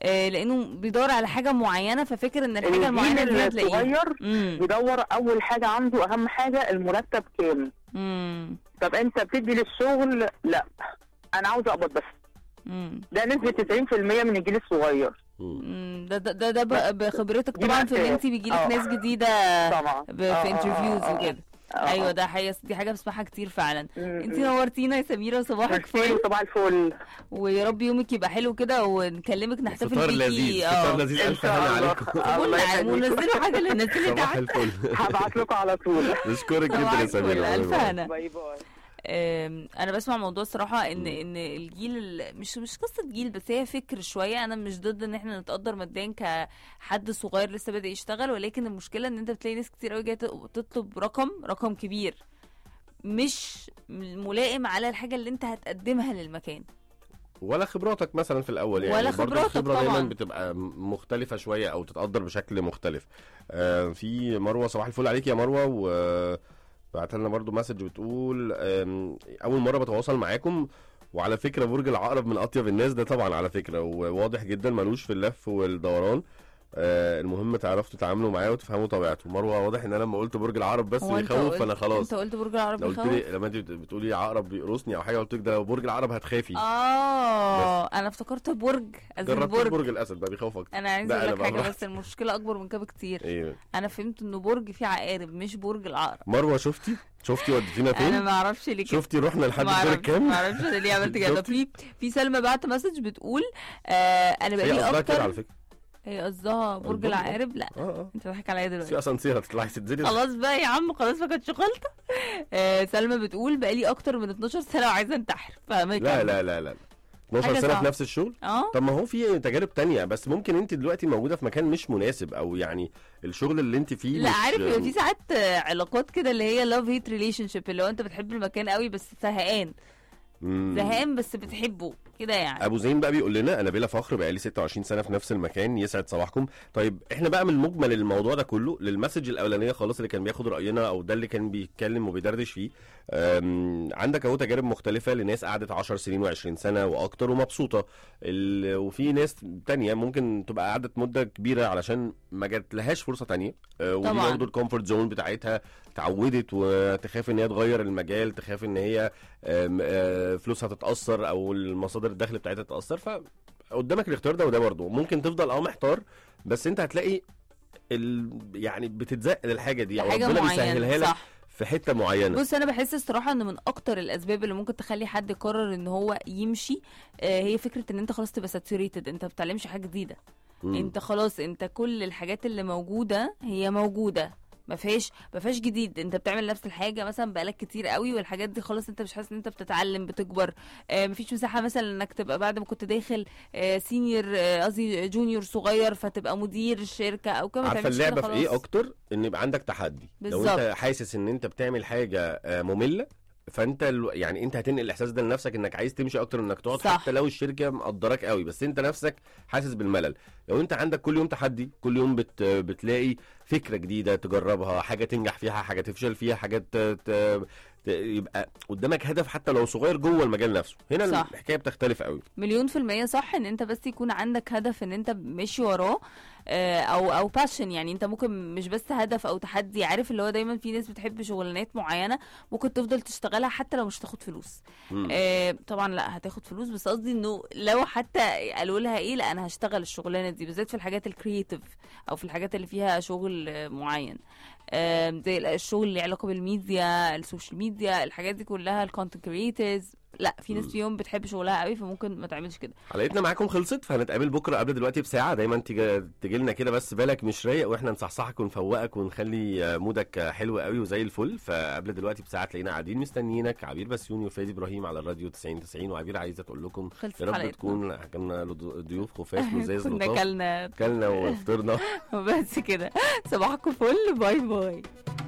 آه لانه بيدور على حاجه معينه ففكر ان الحاجه المعينه دي الجيل هتلاقيها الصغير امم بيدور اول حاجه عنده اهم حاجه المرتب كام امم طب انت بتدي للشغل لا انا عاوز اقبض بس امم ده نسبه 90% من الجيل الصغير مم. مم، ده ده ده, ده ب- بخبرتك دي طبعا في ان مأساة. انت بيجيلك آه. ناس جديده طبعا ب- آه، في آه، انترفيوز آه، آه. وكده آه، ايوه آه. ده حقيقة دي حاجه بسمعها كتير فعلا مم، انت مم. نورتينا يا سميره وصباحك ميرسي فل وصباح الفل ويا رب يومك يبقى حلو كده ونكلمك نحتفل فطار بيكي لذيذ فطار لذيذ إن الف شاء هنا الله. عليكم الله قلنا يخليك. ونزلوا حاجه للناس اللي صباح تحت الفل هبعت لكم على طول نشكرك جدا صباح يا الفل، سمير الف هنا باي باي أم، انا بسمع موضوع الصراحه ان ان الجيل ال- مش مش قصه جيل بس هي فكر شويه انا مش ضد ان احنا نتقدر ماديا كحد صغير لسه بادئ يشتغل ولكن المشكله ان انت بتلاقي ناس كتير قوي جايه تطلب رقم رقم كبير مش ملائم على الحاجه اللي انت هتقدمها للمكان ولا خبراتك مثلا في الاول يعني ولا برضه خبراتك الخبره دايما طبعاً. بتبقى م- مختلفه شويه او تتقدر بشكل مختلف آه في مروه صباح الفل عليك يا مروه و بعت لنا برضو مسج بتقول آم، اول مره بتواصل معاكم وعلى فكره برج العقرب من اطيب الناس ده طبعا على فكره وواضح جدا ملوش في اللف والدوران آه المهم تعرفوا تتعاملوا معاه وتفهموا طبيعته مروه واضح ان انا لما قلت برج العقرب بس هو انت بيخوف قلت- فانا خلاص انت قلت برج العرب لو قلت بيخوف لي لما انت بت- بتقولي عقرب بيقرصني او حاجه قلت لك ده لو برج العقرب هتخافي اه انا افتكرت برج ازل جربت برج برج الاسد بقى بيخوف اكتر انا عايزه ده اقول أنا لك بقى حاجه براحتي. بس المشكله اكبر من كده بكتير ايوه انا فهمت انه برج فيه عقارب مش برج العقرب مروه شفتي شفتي وديتينا انا فين ما اعرفش ليه كده شفتي رحنا لحد ما الدور اعرفش الكام ما اعرفش انا ليه عملت كده شفتي؟ في في سلمى بعت مسج بتقول آه انا هي بقالي قصدها كده على اكتر فكره هي قصدها برج البرج. العقارب لا اه اه انت بتضحك عليا في دلوقتي اسانسير هتطلعي تنزلي خلاص بقى يا عم خلاص ما كانتش غلطه آه سلمى بتقول بقالي اكتر من 12 سنه وعايزه انتحر فاهمه لا لا لا لا 12 حاجة سنه في صعبة. نفس الشغل اه طب ما هو في تجارب تانية بس ممكن انت دلوقتي موجوده في مكان مش مناسب او يعني الشغل اللي انت فيه لا مش عارف بيبقى في ساعات آه، علاقات كده اللي هي لاف هيت ريليشن شيب اللي هو انت بتحب المكان قوي بس زهقان مم. زهقان بس بتحبه كده يعني ابو زين بقى بيقول لنا انا بلا فخر بقالي 26 سنه في نفس المكان يسعد صباحكم طيب احنا بقى من مجمل الموضوع ده كله للمسج الاولانيه خالص اللي كان بياخد راينا او ده اللي كان بيتكلم وبيدردش فيه أم، عندك اهو تجارب مختلفه لناس قعدت 10 سنين و20 سنه واكتر ومبسوطه ال... وفي ناس تانية ممكن تبقى قعدت مده كبيره علشان ما جات لهاش فرصه تانية أه، ودي طبعاً. برضه الكومفورت زون بتاعتها اتعودت وتخاف ان هي تغير المجال تخاف ان هي آم، آه، فلوسها تتاثر او المصادر الدخل بتاعتها تتاثر فقدامك الاختيار ده وده برضه ممكن تفضل اه محتار بس انت هتلاقي ال... يعني بتتزق للحاجه دي او حاجه ربنا بيسهلها معينه لك صح في حته معينه بص انا بحس الصراحه ان من اكتر الاسباب اللي ممكن تخلي حد يقرر ان هو يمشي آه، هي فكره ان انت خلاص تبقى ساتوريتد انت ما بتتعلمش حاجه جديده مم. انت خلاص انت كل الحاجات اللي موجوده هي موجوده ما فيهاش ما فيهاش جديد انت بتعمل نفس الحاجه مثلا بقالك كتير قوي والحاجات دي خلاص انت مش حاسس ان انت بتتعلم بتكبر آه مفيش مساحه مثلا انك تبقى بعد ما كنت داخل آه سينيور آه، قصدي جونيور صغير فتبقى مدير الشركه او كده ما عارفه تعملش كده اللعبه في ايه خلاص. اكتر ان يبقى عندك تحدي لو بالظبط. انت حاسس ان انت بتعمل حاجه آه، ممله فانت ال- يعني انت هتنقل الاحساس ده لنفسك انك عايز تمشي اكتر من انك تقعد صح. حتى لو الشركه مقدراك قوي بس انت نفسك حاسس بالملل لو انت عندك كل يوم تحدي كل يوم بت بتلاقي فكره جديده تجربها حاجه تنجح فيها حاجه تفشل فيها حاجات ت... ت... ت... يبقى قدامك هدف حتى لو صغير جوه المجال نفسه هنا صح. الحكايه بتختلف قوي مليون في المية صح ان انت بس يكون عندك هدف ان انت ماشي وراه آه، او او باشن يعني انت ممكن مش بس هدف او تحدي عارف اللي هو دايما في ناس بتحب شغلانات معينة ممكن تفضل تشتغلها حتى لو مش هتاخد فلوس مم. آه، طبعا لا هتاخد فلوس بس قصدي انه لو حتى قالوا لها ايه لا انا هشتغل الشغلانه دي بالذات في الحاجات الكرييتيف او في الحاجات اللي فيها شغل آه، معين آم، زي الشغل اللي علاقه بالميديا السوشيال ميديا الحاجات دي كلها الكونتنت كريترز لا في ناس فيهم بتحب شغلها قوي فممكن ما تعملش كده حلقتنا معاكم خلصت فهنتقابل بكره قبل دلوقتي بساعه دايما تيجي تجي لنا كده بس بالك مش رايق واحنا نصحصحك ونفوقك ونخلي آه، مودك آه، حلو قوي وزي الفل فقبل دلوقتي بساعه تلاقينا قاعدين مستنيينك عبير بسيوني وفادي ابراهيم على الراديو 90 90 وعبير عايزه تقول لكم خلصت يا رب حلقتنا. تكون كنا ضيوف خفاف لزاز كنا لطاف كلنا كلنا وفطرنا بس كده صباحكم فل باي باي